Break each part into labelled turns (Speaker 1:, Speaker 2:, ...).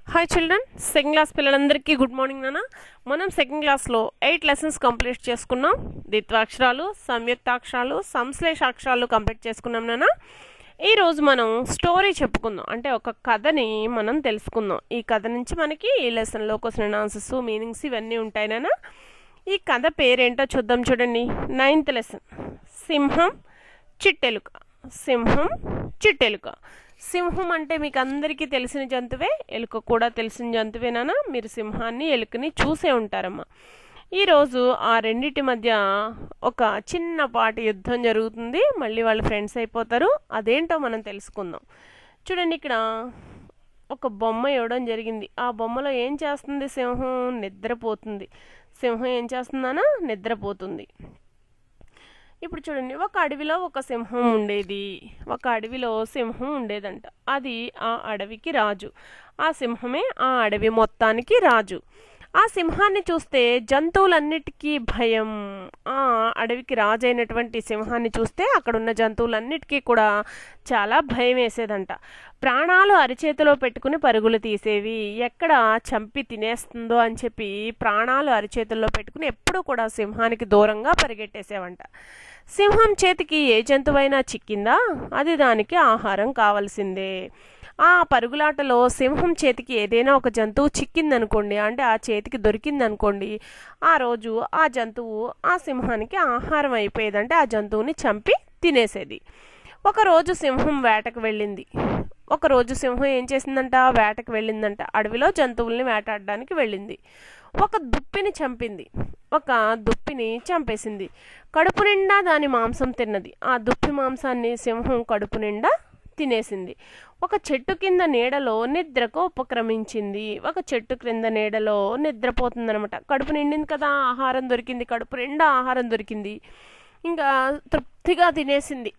Speaker 1: hi children second class పిల్లలందరికీ good morning నాన్న మనం సెకండ్ క్లాస్లో ఎయిట్ లెసన్స్ కంప్లీట్ చేసుకున్నాం ద్విత్వాక్షరాలు సంయుక్తాక్షరాలు సంశ్లేషాక్షరాలు కంప్లీట్ చేసుకున్నాం నాన్న ఈరోజు మనం స్టోరీ చెప్పుకుందాం అంటే ఒక కథని మనం తెలుసుకుందాం ఈ కథ నుంచి మనకి ఈ లెసన్లో క్వశ్చన్ ఆన్సర్స్ మీనింగ్స్ ఇవన్నీ ఉంటాయి నాన్న ఈ కథ పేరేంటో చూద్దాం చూడండి నైన్త్ లెసన్ సింహం చిట్టెలుక సింహం చిట్టెలుక సింహం అంటే మీకు అందరికీ తెలిసిన జంతువే ఎలుక కూడా తెలిసిన జంతువేనా మీరు సింహాన్ని ఎలుకని చూసే ఉంటారమ్మా ఈరోజు ఆ రెండిటి మధ్య ఒక చిన్నపాటి యుద్ధం జరుగుతుంది మళ్ళీ వాళ్ళు ఫ్రెండ్స్ అయిపోతారు అదేంటో మనం తెలుసుకుందాం చూడండి ఇక్కడ ఒక బొమ్మ ఇవ్వడం జరిగింది ఆ బొమ్మలో ఏం చేస్తుంది సింహం నిద్రపోతుంది సింహం ఏం చేస్తుందనా నిద్రపోతుంది ఇప్పుడు చూడండి ఒక అడవిలో ఒక సింహం ఉండేది ఒక అడవిలో సింహం ఉండేదంట అది ఆ అడవికి రాజు ఆ సింహమే ఆ అడవి మొత్తానికి రాజు ఆ సింహాన్ని చూస్తే జంతువులన్నిటికీ భయం ఆ అడవికి రాజు అయినటువంటి సింహాన్ని చూస్తే అక్కడ ఉన్న జంతువులన్నిటికీ కూడా చాలా భయం వేసేదంట ప్రాణాలు అరిచేతిలో పెట్టుకుని పరుగులు తీసేవి ఎక్కడ చంపి తినేస్తుందో అని చెప్పి ప్రాణాలు అరిచేతుల్లో పెట్టుకుని ఎప్పుడూ కూడా సింహానికి దూరంగా పరిగెట్టేసేవంట సింహం చేతికి ఏ జంతువైనా చిక్కిందా అది దానికి ఆహారం కావలసిందే ఆ పరుగులాటలో సింహం చేతికి ఏదైనా ఒక జంతువు చిక్కిందనుకోండి అంటే ఆ చేతికి దొరికిందనుకోండి ఆ రోజు ఆ జంతువు ఆ సింహానికి ఆహారం అయిపోయేది అంటే ఆ జంతువుని చంపి తినేసేది ఒకరోజు సింహం వేటకు వెళ్ళింది ఒకరోజు సింహం ఏం చేసిందంట వేటకు వెళ్ళిందంట అడవిలో జంతువుల్ని వేటాడడానికి వెళ్ళింది ఒక దుప్పిని చంపింది ఒక దుప్పిని చంపేసింది కడుపు నిండా దాని మాంసం తిన్నది ఆ దుప్పి మాంసాన్ని సింహం కడుపు నిండా తినేసింది ఒక చెట్టు కింద నీడలో నిద్రకు ఉపక్రమించింది ఒక చెట్టు క్రింద నీడలో నిద్రపోతుందనమాట కడుపు నిండింది కదా ఆహారం దొరికింది కడుపు నిండా ఆహారం దొరికింది ఇంకా తృప్తిగా తినేసింది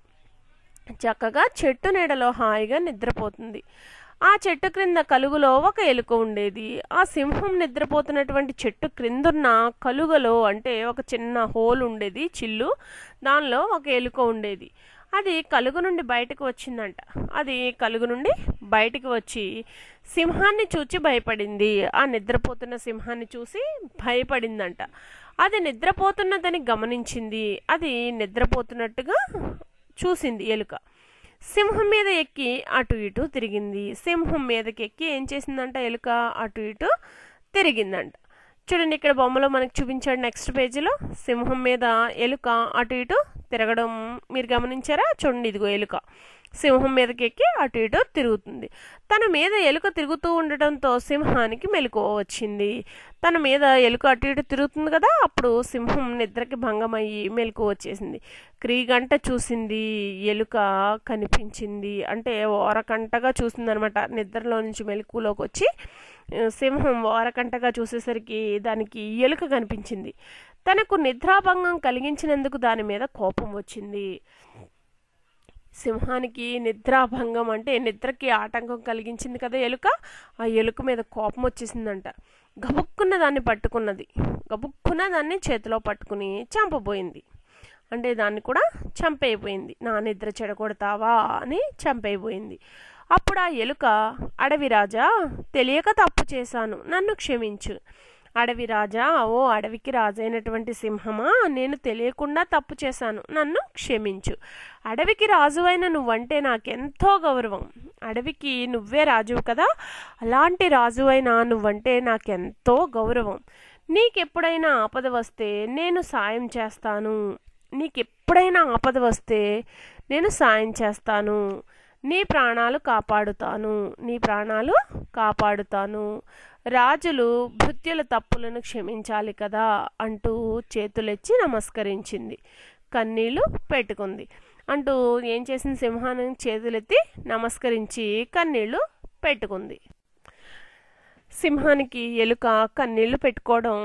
Speaker 1: చక్కగా చెట్టు నీడలో హాయిగా నిద్రపోతుంది ఆ చెట్టు క్రింద కలుగులో ఒక ఎలుక ఉండేది ఆ సింహం నిద్రపోతున్నటువంటి చెట్టు క్రిందున్న కలుగలో అంటే ఒక చిన్న హోల్ ఉండేది చిల్లు దానిలో ఒక ఎలుక ఉండేది అది కలుగు నుండి బయటకు వచ్చిందంట అది కలుగు నుండి బయటకు వచ్చి సింహాన్ని చూచి భయపడింది ఆ నిద్రపోతున్న సింహాన్ని చూసి భయపడిందంట అది నిద్రపోతున్నదని గమనించింది అది నిద్రపోతున్నట్టుగా చూసింది ఎలుక సింహం మీద ఎక్కి అటు ఇటు తిరిగింది సింహం మీదకి ఎక్కి ఏం చేసిందంట ఎలుక అటు ఇటు తిరిగిందంట చూడండి ఇక్కడ బొమ్మలో మనకు చూపించాడు నెక్స్ట్ పేజీలో సింహం మీద ఎలుక అటు ఇటు తిరగడం మీరు గమనించారా చూడండి ఇదిగో ఎలుక సింహం మీదకి ఎక్కి అటు ఇటు తిరుగుతుంది తన మీద ఎలుక తిరుగుతూ ఉండటంతో సింహానికి మెలకువ వచ్చింది తన మీద ఎలుక అటు ఇటు తిరుగుతుంది కదా అప్పుడు సింహం నిద్రకి భంగమయ్యి మెలకు వచ్చేసింది క్రీగంట చూసింది ఎలుక కనిపించింది అంటే ఓరకంటగా చూసింది అనమాట నిద్రలో నుంచి మెలకులోకి వచ్చి సింహం ఓరకంటగా చూసేసరికి దానికి ఎలుక కనిపించింది తనకు నిద్రాభంగం కలిగించినందుకు దాని మీద కోపం వచ్చింది సింహానికి నిద్రాభంగం అంటే నిద్రకి ఆటంకం కలిగించింది కదా ఎలుక ఆ ఎలుక మీద కోపం వచ్చేసిందంట గబుక్కున్న దాన్ని పట్టుకున్నది గబుక్కున్న దాన్ని చేతిలో పట్టుకుని చంపబోయింది అంటే దాన్ని కూడా చంపైపోయింది నా నిద్ర చెడగొడతావా అని చంపైపోయింది అప్పుడు ఆ ఎలుక అడవి రాజా తెలియక తప్పు చేశాను నన్ను క్షమించు అడవి రాజా ఓ అడవికి రాజైనటువంటి సింహమా నేను తెలియకుండా తప్పు చేశాను నన్ను క్షమించు అడవికి రాజువైన నువ్వంటే నాకెంతో గౌరవం అడవికి నువ్వే రాజువు కదా అలాంటి రాజువైన నువ్వంటే నాకెంతో గౌరవం నీకెప్పుడైనా ఆపద వస్తే నేను సాయం చేస్తాను నీకెప్పుడైనా ఆపద వస్తే నేను సాయం చేస్తాను నీ ప్రాణాలు కాపాడుతాను నీ ప్రాణాలు కాపాడుతాను రాజులు భృత్యుల తప్పులను క్షమించాలి కదా అంటూ చేతులెచ్చి నమస్కరించింది కన్నీళ్లు పెట్టుకుంది అంటూ ఏం చేసింది సింహాన్ని చేతులెత్తి నమస్కరించి కన్నీళ్లు పెట్టుకుంది సింహానికి ఎలుక కన్నీళ్లు పెట్టుకోవడం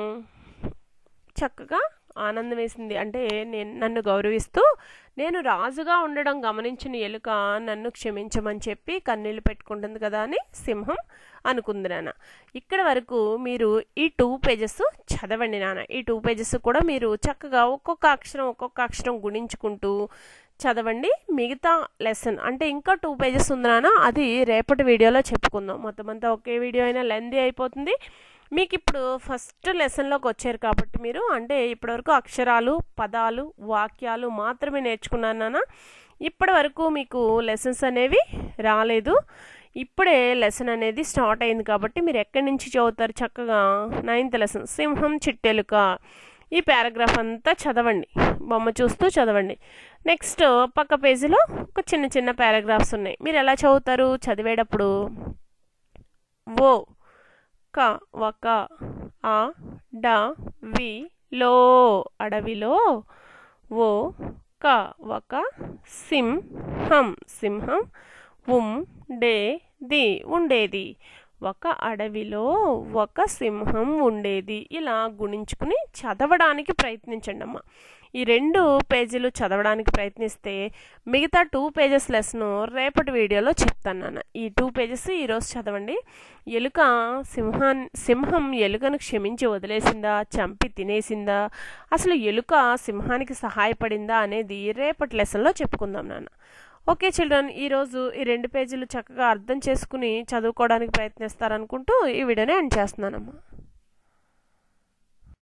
Speaker 1: చక్కగా ఆనందం వేసింది అంటే నేను నన్ను గౌరవిస్తూ నేను రాజుగా ఉండడం గమనించిన ఎలుక నన్ను క్షమించమని చెప్పి కన్నీళ్ళు పెట్టుకుంటుంది కదా అని సింహం అనుకుంది నాన్న ఇక్కడ వరకు మీరు ఈ టూ పేజెస్ చదవండి నాన్న ఈ టూ పేజెస్ కూడా మీరు చక్కగా ఒక్కొక్క అక్షరం ఒక్కొక్క అక్షరం గుణించుకుంటూ చదవండి మిగతా లెసన్ అంటే ఇంకా టూ పేజెస్ ఉందనా అది రేపటి వీడియోలో చెప్పుకుందాం మొత్తం అంతా ఒకే వీడియో అయినా లెందీ అయిపోతుంది మీకు ఇప్పుడు ఫస్ట్ లెసన్లోకి వచ్చారు కాబట్టి మీరు అంటే ఇప్పటివరకు అక్షరాలు పదాలు వాక్యాలు మాత్రమే నేర్చుకున్నాను నాన్న ఇప్పటి వరకు మీకు లెసన్స్ అనేవి రాలేదు ఇప్పుడే లెసన్ అనేది స్టార్ట్ అయింది కాబట్టి మీరు ఎక్కడి నుంచి చదువుతారు చక్కగా నైన్త్ లెసన్ సింహం చిట్టెలుక ఈ పారాగ్రాఫ్ అంతా చదవండి బొమ్మ చూస్తూ చదవండి నెక్స్ట్ పక్క పేజీలో ఒక చిన్న చిన్న పారాగ్రాఫ్స్ ఉన్నాయి మీరు ఎలా చదువుతారు చదివేటప్పుడు ఓ క వక ఆ డ వి లో అడవిలో ఓ క వక సిం హం సింహం ఉం డే ది ఉండేది ఒక అడవిలో ఒక సింహం ఉండేది ఇలా గుణించుకుని చదవడానికి ప్రయత్నించండి అమ్మ ఈ రెండు పేజీలు చదవడానికి ప్రయత్నిస్తే మిగతా టూ పేజెస్ లెసన్ రేపటి వీడియోలో చెప్తాను నాన్న ఈ టూ పేజెస్ ఈరోజు చదవండి ఎలుక సింహాన్ సింహం ఎలుకను క్షమించి వదిలేసిందా చంపి తినేసిందా అసలు ఎలుక సింహానికి సహాయపడిందా అనేది రేపటి లెసన్లో చెప్పుకుందాం నాన్న ఓకే చిల్డ్రన్ ఈరోజు ఈ రెండు పేజీలు చక్కగా అర్థం చేసుకుని చదువుకోవడానికి ప్రయత్నిస్తారనుకుంటూ ఈ వీడియోని ఎండ్ చేస్తున్నానమ్మా